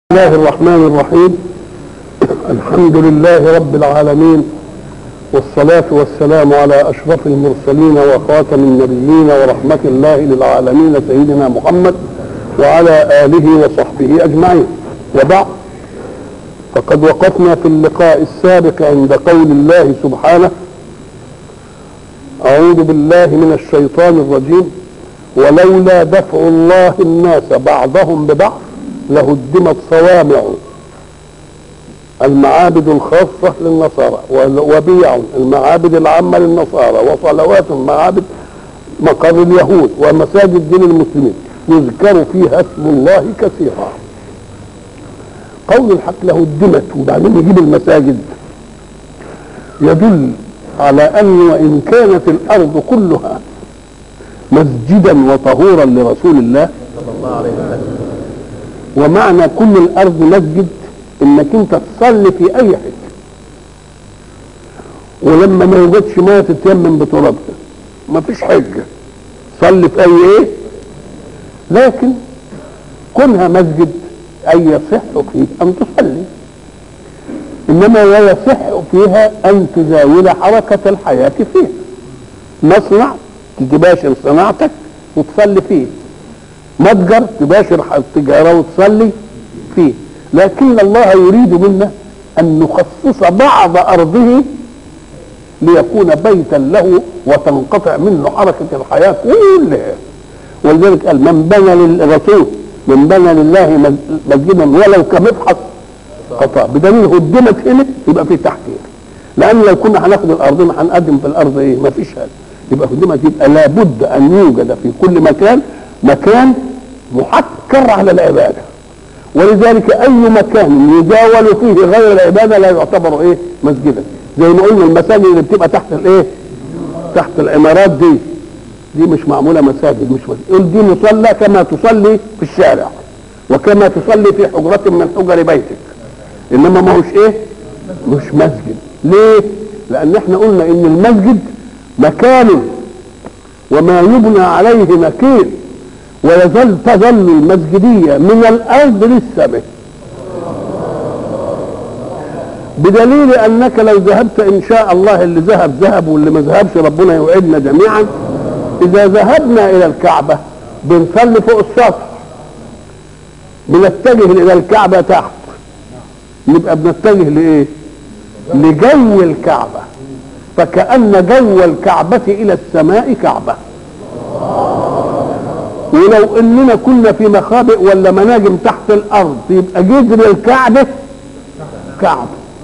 الله الرحمن الرحيم الحمد لله رب العالمين والصلاة والسلام على أشرف المرسلين وخاتم النبيين ورحمة الله للعالمين سيدنا محمد وعلى آله وصحبه أجمعين وبعد فقد وقفنا في اللقاء السابق عند قول الله سبحانه أعوذ بالله من الشيطان الرجيم ولولا دفع الله الناس بعضهم ببعض لهدمت صوامع المعابد الخاصة للنصارى وبيع المعابد العامة للنصارى وصلوات معابد مقر اليهود ومساجد دين المسلمين يذكر فيها اسم الله كثيرا قول الحق لهدمت وبعدين يجيب المساجد يدل على أن وإن كانت الأرض كلها مسجدا وطهورا لرسول الله صلى الله عليه وسلم ومعنى كل الارض مسجد انك انت تصلي في اي حته ولما ما يوجدش ميه تتيمم بترابها ما فيش حجه صلي في اي ايه لكن كونها مسجد اي يصح فيه ان تصلي انما لا يصح فيها ان تزاول حركه الحياه فيها مصنع تباشر صناعتك وتصلي فيه متجر تباشر التجارة وتصلي فيه لكن الله يريد منا أن نخصص بعض أرضه ليكون بيتا له وتنقطع منه حركة الحياة كلها ولذلك قال من بنى للرسول من بنى لله مسجدا ولو كمبحث قطع بدليل هدمت هنا يبقى في تحقير لأن لو كنا هناخد الأرض هنقدم في الأرض إيه ما فيش هذا يبقى هدمت يبقى لابد أن يوجد في كل مكان مكان محكر على العبادة ولذلك أي مكان يجاول فيه غير العبادة لا يعتبر إيه مسجدا زي ما قلنا المساجد اللي بتبقى تحت الإيه تحت العمارات دي دي مش معمولة مساجد مش مسجد قل دي مصلى كما تصلي في الشارع وكما تصلي في حجرة من حجر بيتك إنما ما هوش إيه مش مسجد ليه لأن احنا قلنا إن المسجد مكان وما يبنى عليه نكير ويظل تظل المسجدية من الأرض للسماء بدليل أنك لو ذهبت إن شاء الله اللي ذهب ذهب واللي ما ذهبش ربنا يوعدنا جميعا إذا ذهبنا إلى الكعبة بنصلي فوق السطح بنتجه إلى الكعبة تحت نبقى بنتجه لإيه؟ لجو الكعبة فكأن جو الكعبة إلى السماء كعبة ولو اننا كنا في مخابئ ولا مناجم تحت الارض يبقى جدر الكعبه كعبه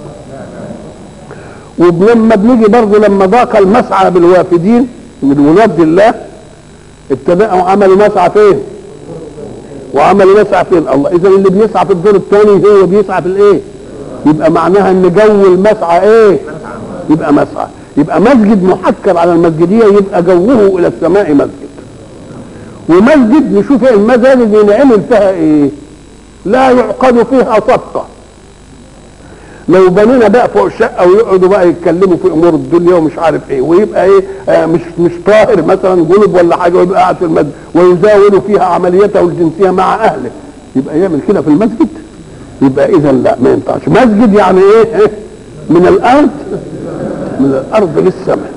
ولما بنيجي برضه لما ضاق المسعى بالوافدين من ولاد الله ابتدأوا عملوا مسعى فين؟ وعملوا مسعى فين؟ الله اذا اللي بيسعى في الدور الثاني هو بيسعى في الايه؟ يبقى معناها ان جو المسعى ايه؟ يبقى مسعى يبقى مسجد محكر على المسجديه يبقى جوه الى السماء مسجد ومسجد نشوف المساجد اللي نعمل فيها ايه لا يعقد فيها صفقه لو بنينا بقى فوق الشقه ويقعدوا بقى يتكلموا في امور الدنيا ومش عارف ايه ويبقى ايه آه مش مش طاهر مثلا جنب ولا حاجه ويبقى قاعد في المسجد ويزاول فيها عمليته الجنسيه مع اهله يبقى يعمل كده في المسجد يبقى اذا لا ما ينفعش مسجد يعني ايه, إيه؟ من الارض من الارض للسماء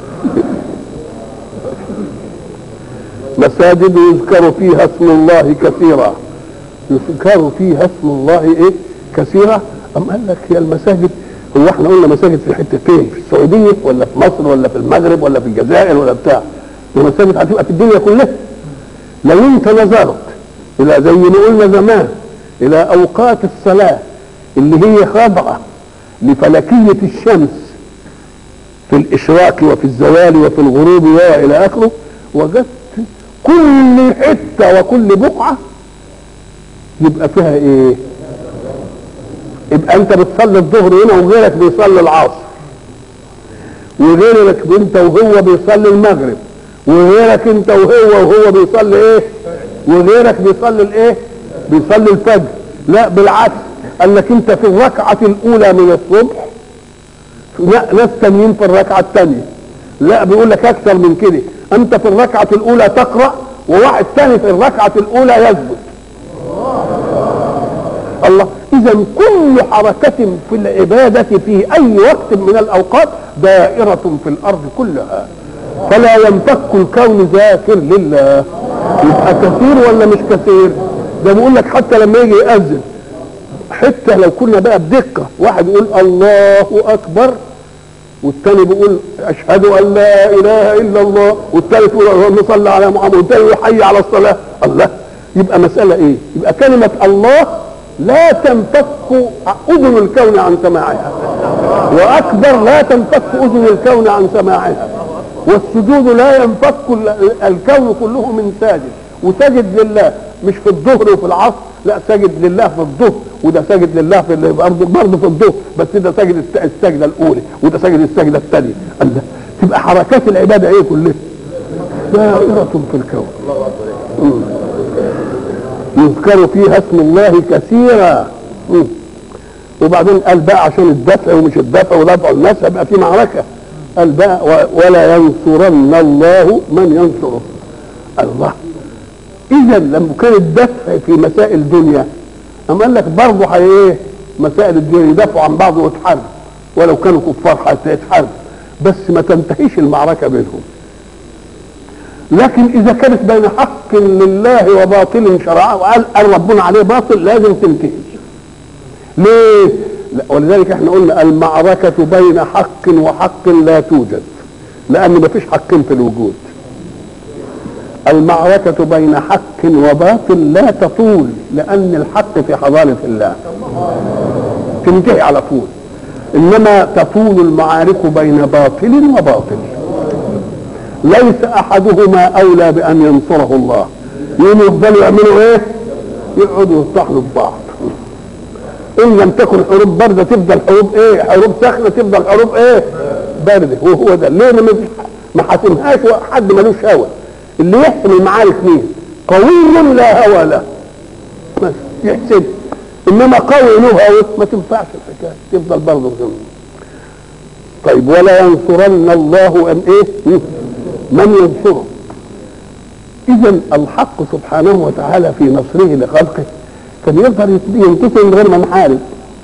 مساجد يذكر فيها اسم الله كثيرا يذكر فيها اسم الله ايه كثيرا أم قال لك هي المساجد هو احنا قلنا مساجد في حته فين في السعوديه ولا في مصر ولا في المغرب ولا في الجزائر ولا بتاع المساجد هتبقى في الدنيا كلها لو انت نظرت الى زي ما قلنا زمان الى اوقات الصلاه اللي هي خاضعه لفلكيه الشمس في الاشراق وفي الزوال وفي الغروب والى اخره وجدت كل حته وكل بقعه يبقى فيها ايه يبقى انت بتصلي الظهر هنا وغيرك بيصلي العصر وغيرك انت وهو بيصلي المغرب وغيرك انت وهو وهو بيصلي ايه وغيرك بيصلي الايه بيصلي الفجر لا بالعكس قال لك انت في الركعه الاولى من الصبح لا ناس تانيين في الركعه الثانيه لا بيقول لك اكثر من كده انت في الركعه الاولى تقرا وواحد ثاني في الركعه الاولى يسجد الله اذا كل حركه في العباده في اي وقت من الاوقات دائره في الارض كلها فلا ينفك الكون ذاكر لله يبقى كثير ولا مش كثير ده بيقول لك حتى لما يجي يأذن حتى لو كنا بقى بدقه واحد يقول الله اكبر والتاني بيقول اشهد ان لا اله الا الله والتالت يقول اللهم صل على محمد والتاني يقول حي على الصلاه الله يبقى مساله ايه يبقى كلمه الله لا تنفك اذن الكون عن سماعها واكبر لا تنفك اذن الكون عن سماعها والسجود لا ينفك الكون كله من ساجد وسجد لله مش في الظهر وفي العصر لا سجد لله في الظهر وده سجد لله في برضه برضه في الظهر بس ده سجد السجده الاولى وده سجد السجده الثانيه الله تبقى حركات العباده ايه كلها دائرة في الكون يذكر فيها اسم الله كثيرا وبعدين قال بقى عشان الدفع ومش الدفع ودفع الناس يبقى في معركه قال بقى ولا ينصرن الله من ينصره الله اذا لما كان الدفع في مسائل الدنيا اما قال لك برضه ايه مسائل الدنيا يدافعوا عن بعض ويتحارب ولو كانوا كفار حتى يتحارب بس ما تنتهيش المعركه بينهم لكن اذا كانت بين حق لله وباطل شرعا وقال قال ربنا عليه باطل لازم تنتهي ليه لا ولذلك احنا قلنا المعركة بين حق وحق لا توجد لأن ما فيش حقين في الوجود المعركة بين حق وباطل لا تطول لأن الحق في حضارة الله تنتهي على طول إنما تطول المعارك بين باطل وباطل ليس أحدهما أولى بأن ينصره الله يوم يفضلوا يعملوا إيه؟ يقعدوا يطحنوا في بعض ان لم تكن حروب بارده تفضل حروب ايه حروب ساخنه تفضل حروب ايه بارده وهو ده ليه ما ما حاسمهاش حد ملوش هوى اللي يحسم المعارك مين قوي لا هوى له بس يحسب انما قوي له هوى ما تنفعش الحكايه تفضل برضه طيب ولا ينصرن الله ان ايه من ينصره اذا الحق سبحانه وتعالى في نصره لخلقه كان يقدر ينتصر من غير ما نحارب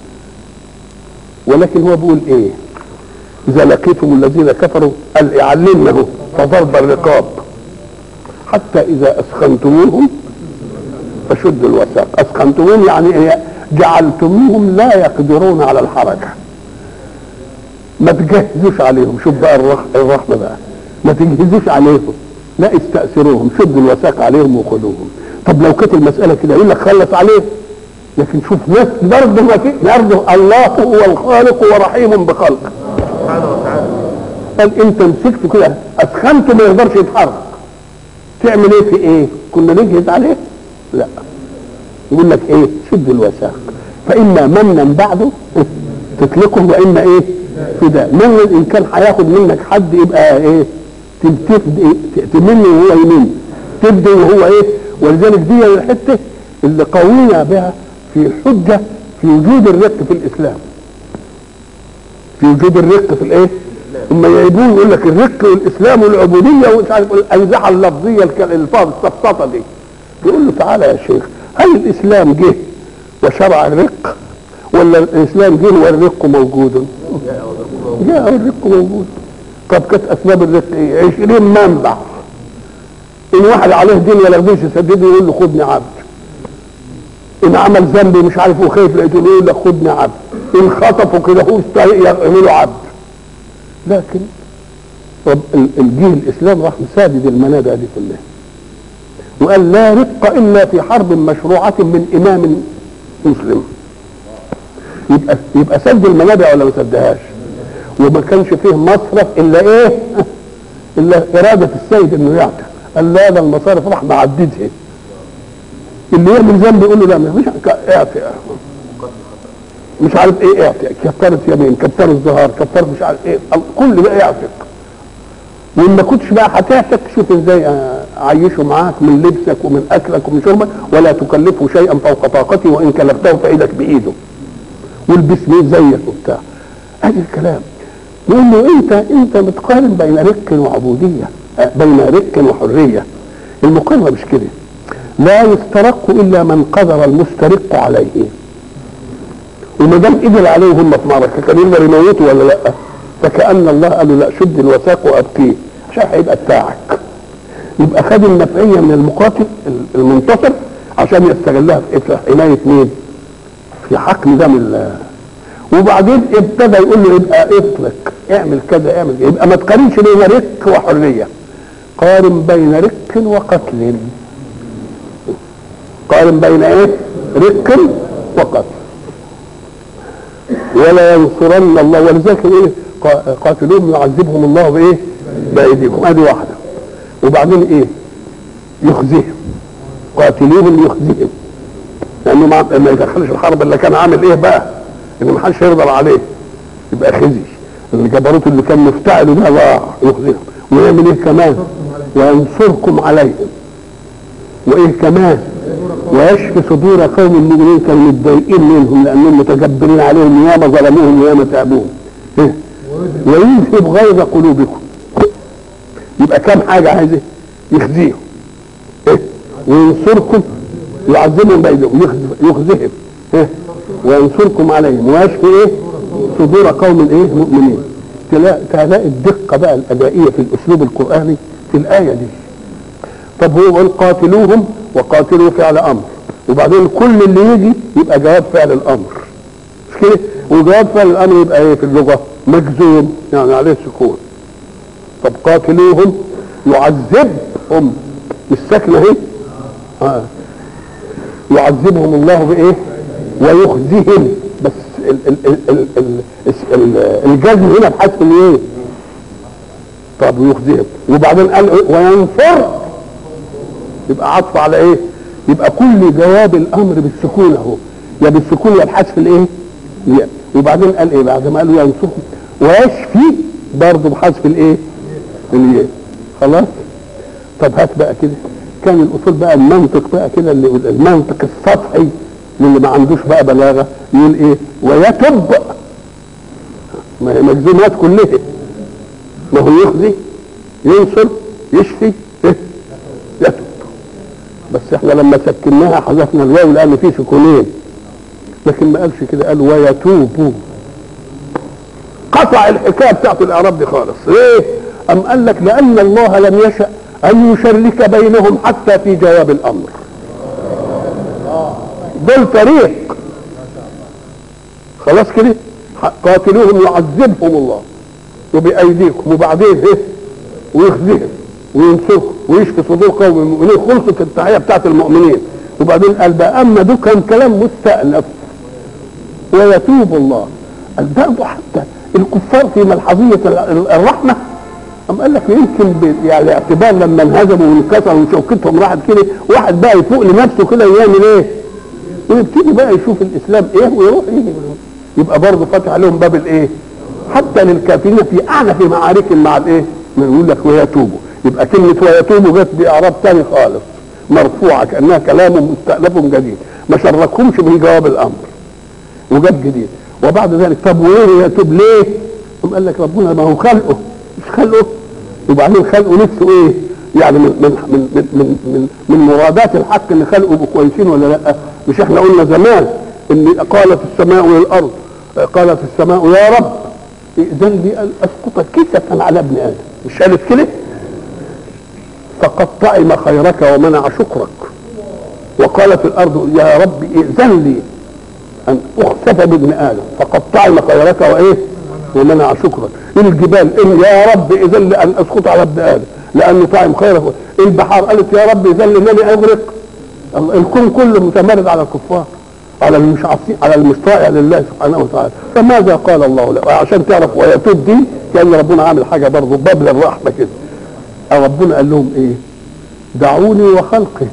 ولكن هو بيقول ايه اذا لقيتم الذين كفروا قال اعلمنه فضرب الرقاب حتى اذا اسخنتموهم فشدوا الوثاق اسخنتموهم يعني ايه جعلتموهم لا يقدرون على الحركه ما تجهزوش عليهم شوف بقى الرحمه بقى ما تجهزوش عليهم لا استأثروهم شدوا الوثاق عليهم وخذوهم طب لو كانت المسألة كده يقول لك خلص عليه لكن شوف ناس برضه ما في برضه الله هو الخالق ورحيم بخلقه سبحانه وتعالى قال انت مسكت كده اسخنته ما يقدرش يتحرك تعمل ايه في ايه؟ كنا نجهز عليه؟ لا يقول لك ايه؟ شد الوثاق فاما منا بعده تطلقه واما ايه؟ فداء من ان كان هياخد منك حد يبقى ايه؟ تمن وهو يمن تبدي وهو ايه؟ ولذلك دي الحته اللي قوينا بها في الحجه في وجود الرق في الاسلام في وجود الرق في الايه؟ هم يعيبون يقول لك الرق والاسلام والعبوديه ومش عارف الازاحه اللفظيه الالفاظ السفسطه دي يقول له تعالى يا شيخ هل الاسلام جه وشرع الرق ولا الاسلام جه والرق موجود؟ جاء الرق موجود طب كانت اسباب الرق ايه؟ 20 منبع ان واحد عليه دين ولا يرضيش يسدده يقول له خدني عبد ان عمل ذنب مش عارف وخايف لقيته يقول لك خدني عبد ان خطفوا كده هو يعملوا عبد لكن رب الجيل الاسلام راح مسادد المنابع دي كلها وقال لا رق الا في حرب مشروعه من امام مسلم يبقى يبقى سد المنابع ولا ما سدهاش وما كانش فيه مصرف الا ايه الا اراده السيد انه يعتق قال لا ده المصارف راح معددها اللي يعمل ذنب يقول له لا مش اعفي مش عارف ايه اعفي كفاره يمين كفاره الظهار كفاره مش عارف ايه كل ده اعفق وان ما كنتش بقى هتعتق شوف ازاي اعيشه معاك من لبسك ومن اكلك ومن شربك ولا تكلفه شيئا فوق طاقتي وان كلفته فايدك بايده والبس مين زيك وبتاع ادي الكلام يقول له انت انت بتقارن بين رق وعبوديه بين رق وحريه المقارنه مش كده لا يسترق الا من قدر المسترق عليه وما دام قدر عليهم في معركه كان يقدر يموته ولا لا فكأن الله قال له لا شد الوثاق وابقيه عشان هيبقى بتاعك يبقى خد النفعيه من المقاتل المنتصر عشان يستغلها في حمايه مين؟ في حقن دم الله وبعدين ابتدى يقول له يبقى اطلق اعمل كذا اعمل كذا يبقى ما تقارنش بين رق وحريه قارن بين رق وقتل قارن بين ايه؟ رق وقتل ولا ينصرن الله ولذلك ايه قاتلوهم يعذبهم الله بايه؟ بايديكم ادي واحده وبعدين ايه؟ يخزيهم قاتلوهم يخزيهم لانه ما ما يدخلش الحرب اللي كان عامل ايه بقى؟ ان ما حدش يقدر عليه يبقى خزي الجبروت اللي كان مفتعل ده ضاع يخزيهم ويعمل ايه كمان؟ وينصركم عليهم وايه كمان؟ ويشفي صدور قوم المؤمنين كانوا متضايقين منهم لانهم متجبرين عليهم ياما ظلموهم وياما تعبوهم إيه؟ ويذهب غيظ قلوبكم يبقى كم حاجه عايز إيه؟ يخزيهم إيه؟ وينصركم يعذبهم بايديهم يخزيهم إيه؟ وينصركم عليهم ويشفي ايه صدور قوم ايه مؤمنين تلاقي الدقه بقى الادائيه في الاسلوب القراني في الايه دي طب هو قال قاتلوهم وقاتلوا فعل امر وبعدين كل اللي يجي يبقى جواب فعل الامر مش كده وجواب فعل الامر يبقى ايه في اللغه مجزوم يعني عليه السكون طب قاتلوهم يعذبهم السكنه اهي آه. يعذبهم الله بايه ويخزيهم بس ال ال ال ال ال ال الجزم هنا بحذف الايه طب ويخزيهم وبعدين قال وينصر يبقى عطف على ايه يبقى كل جواب الامر بالسكون اهو يا بالسكون يا بحذف الايه وبعدين قال ايه بعد ما قال ينصرهم ويشفي برضه بحذف الايه الياء خلاص طب هات بقى كده كان الاصول بقى المنطق بقى كده اللي المنطق السطحي اللي ما عندوش بقى بلاغه يقول ايه ويتب ما هي مجزومات كلها ما هو يخزي ينصر يشفي إيه؟ يتب بس احنا لما سكناها حذفنا الواو لان في سكونين لكن ما قالش كده قال ويتوب قطع الحكايه بتاعت الاعراب دي خالص ايه ام قال لك لان الله لم يشا ان يشرك بينهم حتى في جواب الامر دول فريق خلاص كده قاتلوهم يعذبهم الله وبأيديكم وبعدين ايه ويخزيهم وينصركم ويشفي صدور قوم المؤمنين خلصت التحيه بتاعت المؤمنين وبعدين قال بقى اما ده كان كلام مستأنف ويتوب الله قال برضه حتى الكفار في ملحظيه الرحمه أم قال لك يمكن يعني اعتبار لما انهزموا وانكسروا وشوكتهم راحت كده واحد بقى يفوق لنفسه كده يعمل ايه؟ ويبتدي بقى يشوف الاسلام ايه ويروح يجي يبقى برضه فاتح عليهم باب الايه؟ حتى للكافرين في اعنف معارك مع الايه؟ من يقول لك ويتوبوا يبقى كلمه ويتوبوا جت باعراب ثاني خالص مرفوعه كانها كلام مستأنف جديد ما شركهمش من جواب الامر وجاب جديد وبعد ذلك طب وايه يتوب ليه؟ قام قال لك ربنا ما هو خلقه مش خلقه وبعدين خلقه نفسه ايه؟ يعني من من من من من, من, من مرادات الحق ان خلقه يبقوا كويسين ولا لا؟ مش احنا قلنا زمان ان قالت السماء للارض قالت السماء يا رب ائذن لي ان اسقط كسفا على ابن ادم مش قالت كده؟ فقد طعم خيرك ومنع شكرك وقالت الارض يا رب ائذن لي ان اخسف بابن ادم فقد طعم خيرك وايه؟ ومنع شكرك الجبال إن يا رب اذن لي ان اسقط على ابن ادم لانه طعم خيرك البحار قالت يا رب اذن لي انني اغرق الكون كله متمرد على الكفار على المش على المشطاع لله سبحانه وتعالى فماذا قال الله له عشان تعرف ويتوب دي كان ربنا عامل حاجه برضه باب للرحمه كده ربنا قال لهم ايه دعوني وخلقي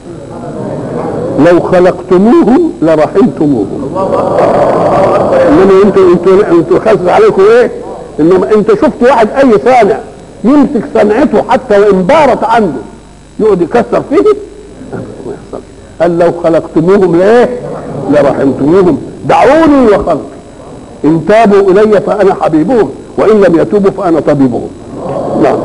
لو خلقتموهم لرحمتموهم انما انتوا انتوا انتوا خاص عليكم ايه انما انت شفت واحد اي صانع يمسك صنعته حتى وان بارت عنده يقعد يكسر فيه ما يحصل قال لو خلقتموهم لايه لرحمتموهم دعوني وخلقي ان تابوا الي فانا حبيبهم وان لم يتوبوا فانا طبيبهم نعم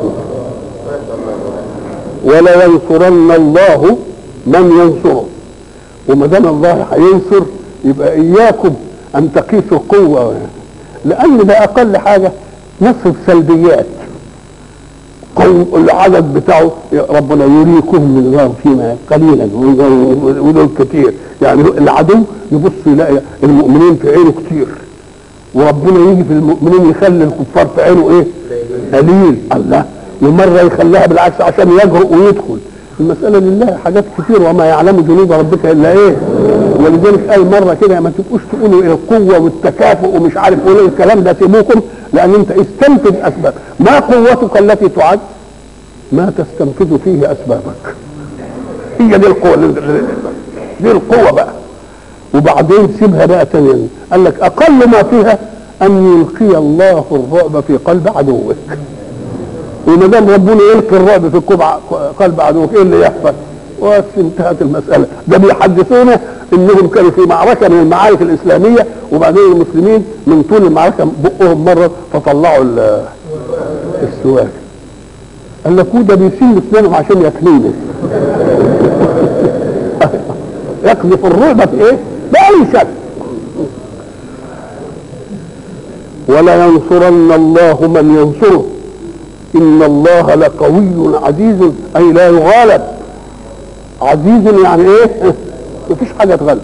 ولا ينصرن الله من ينصره وما دام الله هينصر يبقى اياكم ان تقيسوا قوه لان ده اقل حاجه نصف سلبيات قوم العدد بتاعه يا ربنا يريكم من الله فيما قليلا ودول كتير يعني العدو يبص يلاقي المؤمنين في عينه كتير وربنا يجي في المؤمنين يخلي الكفار في عينه ايه قليل الله ومره يخليها بالعكس عشان يجرؤ ويدخل المسألة لله حاجات كتير وما يعلم جنود ربك إلا إيه ولذلك قال مرة كده ما تبقوش تقولوا القوة والتكافؤ ومش عارف ايه الكلام ده سيبوكم لأن أنت استنفذ أسباب ما قوتك التي تعد ما تستنفذ فيه أسبابك هي دي القوة دي القوة بقى وبعدين سيبها بقى تاني قال لك أقل ما فيها أن يلقي الله الرعب في قلب عدوك وما دام ربنا يلقي الرعب في قلب عدوك ايه اللي يحصل؟ بس انتهت المساله ده بيحدثونا انهم كانوا في معركه من المعارك الاسلاميه وبعدين المسلمين من طول المعركه بقهم مره فطلعوا السواك قال لك ده بيسيل اسنانهم عشان ياكلوني يقذف الرعب في ايه؟ بأي شك ولا ينصرن الله من ينصره ان الله لقوي عزيز اي لا يغالب عزيز يعني ايه مفيش حاجه تغلب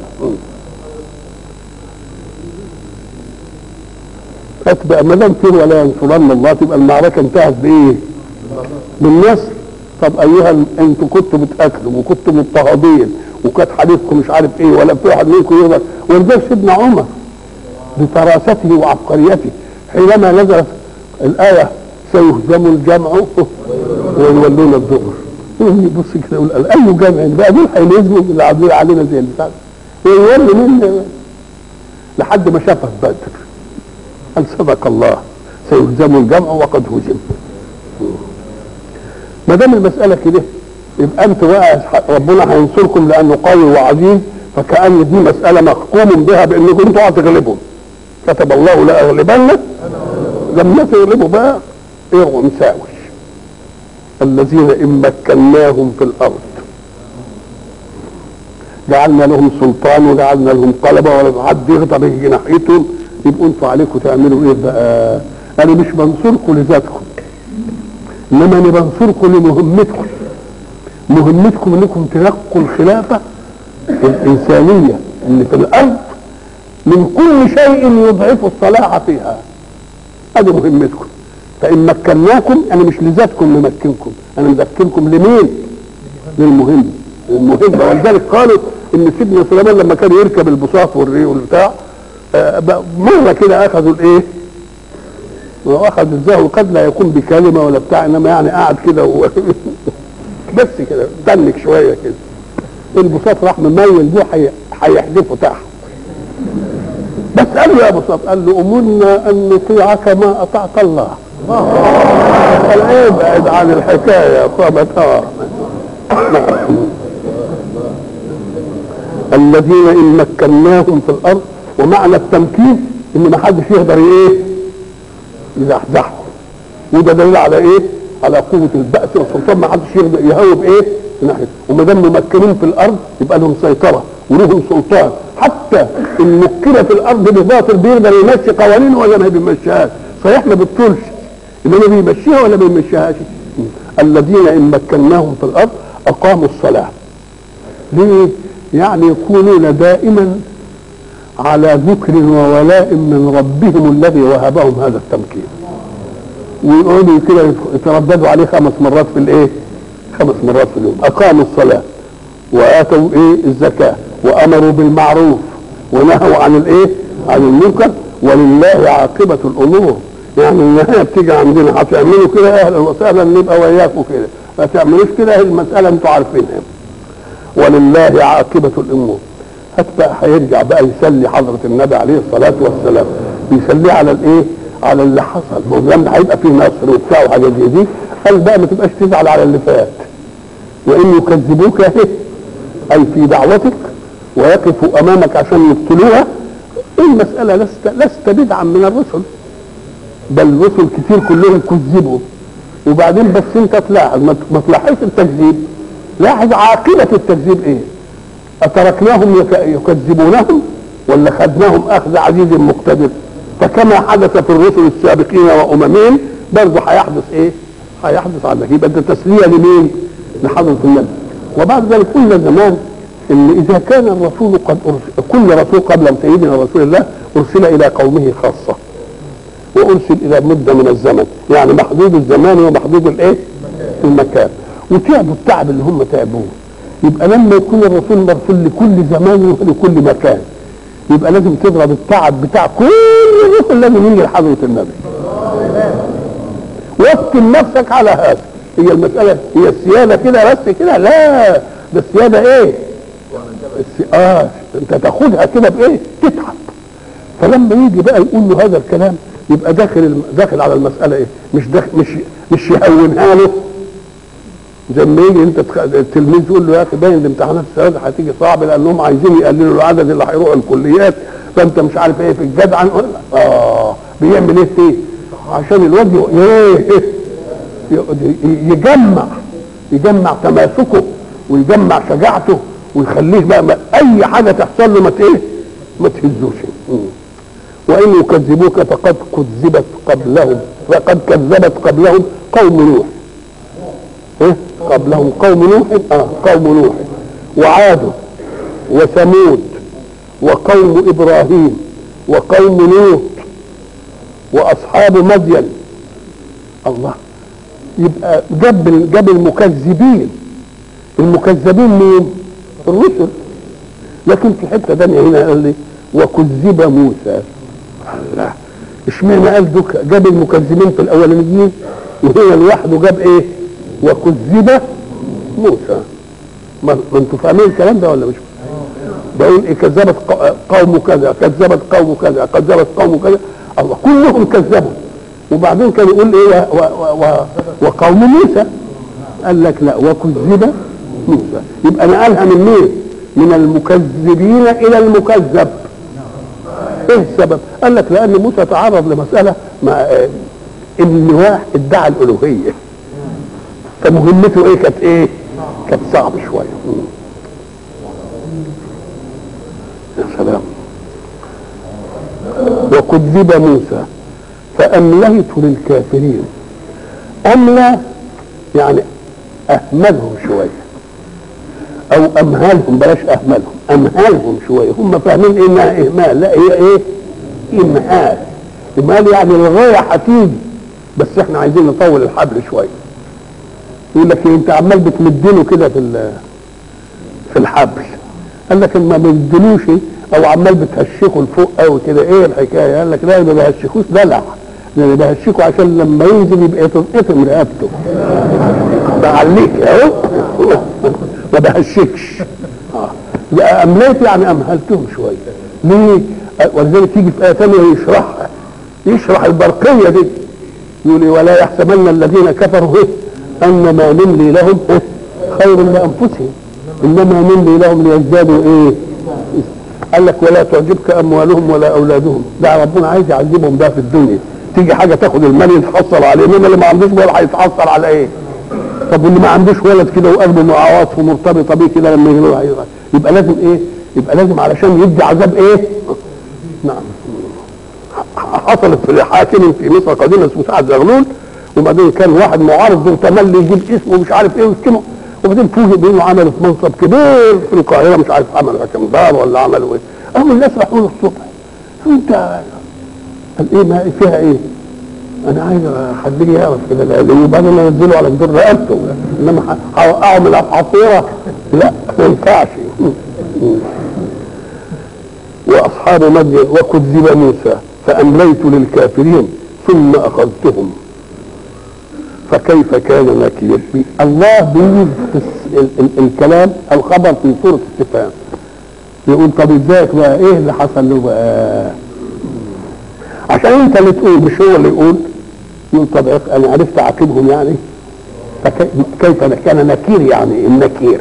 فتبقى ما دام فيه ولا ينصرن الله تبقى المعركه انتهت بايه؟ بالنصر طب ايها انتوا كنتوا بتاكلوا وكنتوا مضطهدين وكانت حديثكم مش عارف ايه ولا في واحد منكم يقدر ولذلك سيدنا عمر بفراسته وعبقريته حينما نزلت الايه سيهزم الجمع ويولون الدبر يبص كده يقول اي جمع بقى دول هيلزموا اللي عاملين علينا زي اللي بتاع ويولي مين لحد ما شافها في بدر قال صدق الله سيهزم الجمع وقد هزم ما دام المساله كده يبقى انتوا بقى ربنا هينصركم لانه قوي وعزيز فكأن دي مسألة محكوم بها بانكم انتوا هتغلبوا كتب الله لا اغلبن لما تغلبوا بقى ايه مساوش الذين ان مكناهم في الارض جعلنا لهم سلطان وجعلنا لهم قلبه ولا حد يغضب يجي ناحيتهم يبقوا انتوا عليكم تعملوا ايه بقى؟ انا مش بنصركم لذاتكم انما انا بنصركم لمهمتكم مهمتكم انكم تنقوا الخلافه الانسانيه اللي في الارض من كل شيء يضعف الصلاح فيها هذه مهمتكم فان مكناكم انا مش لذاتكم نمكنكم انا ممكنكم لمين للمهم المهمه ولذلك قالوا ان سيدنا سليمان لما كان يركب البساط والريح والبتاع آه مره كده اخذوا الايه واخذ الزهو قد لا يكون بكلمه ولا بتاع انما يعني قاعد كده و... بس كده تنك شويه كده البساط راح مميل ده هيحذفه تحت بس قال له يا بساط قال له امرنا ان نطيعك ما اطعت الله قال ايه ابعد عن الحكايه يا اخوة الذين ان مكناهم في الارض ومعنى التمكين ان ما حدش يقدر ايه يزحزحهم وده دليل على ايه على قوه البأس والسلطان ما حدش يقدر يهوب ايه ناحيه وما دام ممكنين في الارض يبقى لهم سيطره ولهم سلطان حتى ان مكن في الارض بباطل بيقدر يمشي قوانينه ولا ما بيمشيهاش صحيح ما بتطولش انما بيمشيها ولا ما بيمشيهاش الذين ان مكناهم في الارض اقاموا الصلاه ليه؟ يعني يكونون دائما على ذكر وولاء من ربهم الذي وهبهم هذا التمكين ويقعدوا كده يترددوا عليه خمس مرات في الايه؟ خمس مرات في اليوم اقاموا الصلاه واتوا ايه الزكاه وامروا بالمعروف ونهوا عن الايه؟ عن المنكر ولله عاقبه الامور يعني النهايه بتيجي عندنا هتعملوا كده اهلا وسهلا نبقى وياكم كده ما تعملوش كده المساله انتوا عارفينها ولله عاقبه الامور حتى هيرجع بقى يسلي حضره النبي عليه الصلاه والسلام بيسليه على الايه؟ على اللي حصل ما هو لما هيبقى فيه نصر وبتاع وحاجات زي دي قال بقى ما تبقاش تزعل على اللي فات وان يكذبوك اهي اي في دعوتك ويقفوا امامك عشان يقتلوها المساله لست لست بدعا من الرسل بل الرسل كتير كلهم كذبوا وبعدين بس انت تلاحظ ما تلاحظش التكذيب لاحظ عاقبه التكذيب ايه اتركناهم يكذبونهم ولا خدناهم اخذ عزيز مقتدر فكما حدث في الرسل السابقين واممهم برضه هيحدث ايه؟ هيحدث عندك يبقى ده تسليه لمين؟ لحضره النبي وبعد ذلك قلنا زمان ان اذا كان الرسول قد أرسل كل رسول قبل سيدنا رسول الله ارسل الى قومه خاصه وارسل الى مده من الزمن يعني محدود الزمان ومحدود الايه؟ المكان وتعبوا التعب اللي هم تعبوه يبقى لما يكون الرسول مرسول لكل زمان ولكل مكان يبقى لازم تضرب التعب بتاع كل الرسل لازم يجي لحضره النبي وكل نفسك على هذا هي المساله هي السياده كده بس كده لا ده السياده ايه؟ السي... اه انت تاخدها كده بايه؟ تتعب فلما يجي بقى يقول له هذا الكلام يبقى داخل الم... داخل على المساله ايه؟ مش داخل مش مش يهونها له زي ما يجي انت تخ... التلميذ يقول له يا اخي باين الامتحانات السنه دي هتيجي صعب لانهم عايزين يقللوا العدد اللي هيروحوا الكليات فانت مش عارف ايه في الجدع اه بيعمل ايه فيه؟ عشان الواد ي- ايه ي- يجمع يجمع تماسكه ويجمع شجاعته ويخليه بقى ما اي حاجه تحصل له ما ت- ايه ما تهزوش مم. وان يكذبوك فقد كذبت قبلهم فقد كذبت قبلهم قوم نوح إيه؟ قبلهم قوم نوح اه قوم نوح وعاد وثمود وقوم ابراهيم وقوم لوط واصحاب مدين الله يبقى جاب جاب المكذبين المكذبين مين؟ الرسل لكن في حته ثانيه هنا قال لي وكذب موسى الله اشمعنى قال دوك جاب المكذبين في الاولانيين وهنا لوحده جاب ايه؟ وكذب موسى ما ما انتوا فاهمين الكلام ده ولا مش بقول إيه كذبت ق- قوم كذا كذبت قوم كذا كذبت قوم كذا الله كلهم كذبوا وبعدين كان يقول ايه و و و وقوم موسى قال لك لا وكذب موسى يبقى نقلها من مين؟ من المكذبين الى المكذب ايه السبب؟ قال لك لان موسى تعرض لمساله مع آه، ان واحد ادعى الالوهيه فمهمته ايه كانت ايه؟ كانت صعبه شويه مم. يا سلام وكذب موسى فأمليت للكافرين أملى يعني أهملهم شوية أو أمهلهم بلاش أهملهم أمهلهم شوية هم فاهمين إنها إهمال لا هي إيه؟ إمهال إمهال يعني الغاية هتيجي بس إحنا عايزين نطول الحبل شوية يقول لك إيه أنت عمال بتمدله كده في ال- في الحبل قال لك ما بيدلوش او عمال بتهشكوا لفوق قوي كده ايه الحكايه قال لك لا ما بهشكوش دلع ده انا بهشكوا عشان لما ينزل يبقى تتقطم رقبته بعليك اهو ما بهشكش اه لا امليت يعني امهلتهم شويه ليه؟ آه، ولذلك تيجي في ايه ثانيه يشرحها يشرح البرقيه دي يقول إيه؟ ولا يحسبن الذين كفروا إيه؟ انما نملي لهم إيه؟ خير لانفسهم انما نملي لهم ليزدادوا ايه قال لك ولا تعجبك اموالهم ولا اولادهم ده ربنا عايز يعذبهم ده في الدنيا تيجي حاجه تاخد المال يتحصل عليه انما اللي ما عندوش ولد هيتحصل على ايه طب واللي ما عندوش ولد كده وقلبه مع عواطفه مرتبطه بيه كده لما يجي له هيبقى- يبقى لازم ايه يبقى لازم علشان يدي عذاب ايه نعم حصلت في حاكم في مصر قديما اسمه سعد زغلول وبعدين كان واحد معارض تملي يجيب اسمه مش عارف ايه ويسكنه وبعدين فوجئ بانه عملوا في منصب كبير في القاهره مش عارف عملوا كم دار ولا عملوا ايه قاموا الناس راحوا له الصبح انت قال ايه ما فيها ايه؟ انا عايز اخليه يعرف كده لأن وبعدين انزله على جدور رقبته انما ه- هوقعه من الحصيره لا ما ينفعش واصحاب مدين وكذب موسى فامليت للكافرين ثم اخذتهم فكيف كان نكير الله بيجيب الس- ال- ال- الكلام الخبر في صوره استفهام يقول طب ازيك بقى ايه اللي حصل له بقى عشان انت اللي تقول مش هو اللي يقول يقول طب إيه، انا عرفت اعاقبهم يعني فكيف كان نكير يعني النكير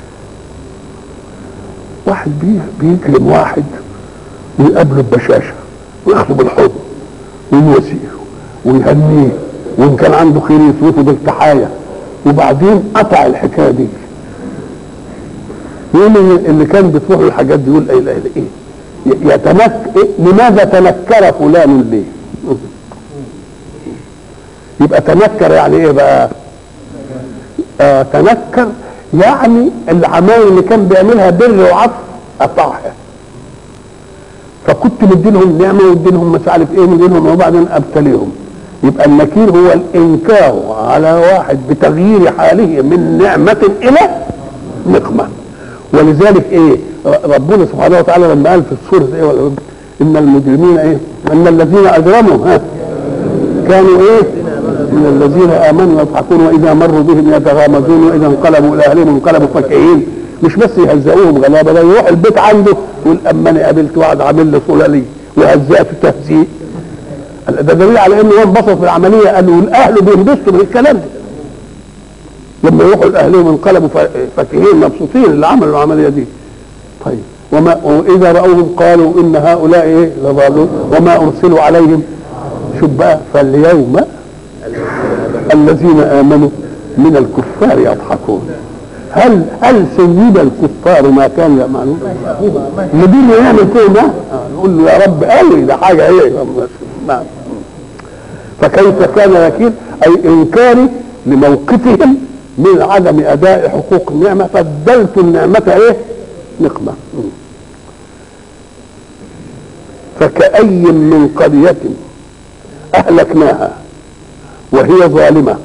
واحد بي- بيكلم واحد ويقابله ببشاشه وياخده بالحضن ويواسيه ويهنيه وان كان عنده خير يصرفه بالتحايا وبعدين قطع الحكايه دي يقول اللي- اللي كان بتروح له الحاجات دي يقول ايه ايه ايه يتنك إيه؟ لماذا تنكر فلان به يبقى تنكر يعني ايه بقى آه تنكر يعني العمايل اللي كان بيعملها بر وعطف قطعها فكنت مدينهم نعمه ومدينهم مش عارف ايه مدينهم وبعدين ابتليهم يبقى النكير هو الانكار على واحد بتغيير حاله من نعمه الى نقمه ولذلك ايه ربنا سبحانه وتعالى لما قال في السوره ايه ولا- ان المجرمين ايه ان الذين اجرموا ها كانوا ايه من الذين امنوا يضحكون واذا مروا بهم يتغامزون واذا انقلبوا الى اهلهم انقلبوا فكهين مش بس يهزئوهم غلابه ده يروح البيت عنده يقول اما انا قابلت واحد عامل لي صلالي وهزأته تهزيء ده دليل على انه هو انبسط في العمليه قالوا الاهل بينبسطوا من الكلام ده لما يروحوا لاهلهم انقلبوا ف- فاكهين مبسوطين اللي عملوا العمليه دي طيب وما واذا راوهم قالوا ان هؤلاء ايه لضالون وما ارسلوا عليهم شوف بقى فاليوم الذين امنوا من الكفار يضحكون هل هل سيد الكفار ما كانوا يعملون؟ نبينا يعمل كده ده نقول له يا رب قوي ده حاجه ايه ما- فكيف كان نكير اي انكاري لموقفهم من عدم اداء حقوق النعمه فبدلت النعمه ايه؟ نقمه فكأي من قرية أهلكناها وهي ظالمة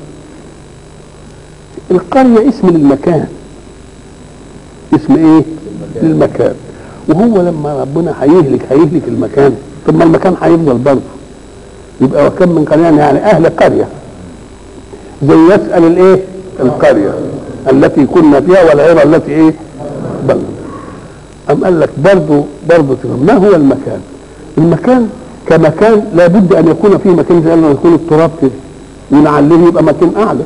القرية اسم للمكان اسم ايه للمكان وهو لما ربنا هيهلك هيهلك المكان طب ما المكان هيفضل برضه يبقى وكم من قرية يعني اهل قرية زي يسأل الايه القرية التي كنا فيها والعيرة التي ايه بل أم قال لك برضه برضه تمام. ما هو المكان المكان كمكان لابد ان يكون فيه مكان زي ما يكون التراب كده ونعليه يبقى مكان اعلى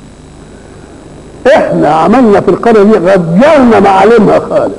احنا عملنا في القريه دي غيرنا معالمها خالص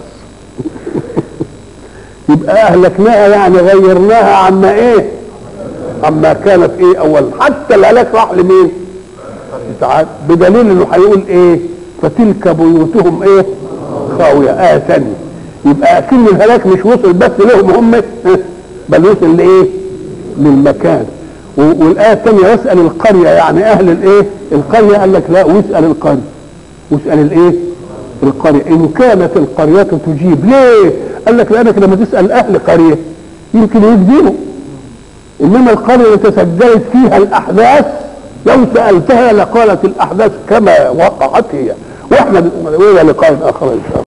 يبقى اهلكناها يعني غيرناها عما ايه عما كانت ايه اول حتى الهلاك راح لمين تعال بدليل انه هيقول ايه فتلك بيوتهم ايه خاويه اه ثانيه يبقى اكن الهلاك مش وصل بس لهم هم بل وصل لايه للمكان و- والايه الثانيه يسال القريه يعني اهل الايه القريه قال لك لا واسال القريه واسال الايه القريه ان كانت القريه تجيب ليه قال لك لانك لما تسال اهل قريه يمكن يكذبوا انما القريه اللي تسجلت فيها الاحداث لو سالتها لقالت الاحداث كما وقعت هي واحنا والى لقاء اخر ان شاء الله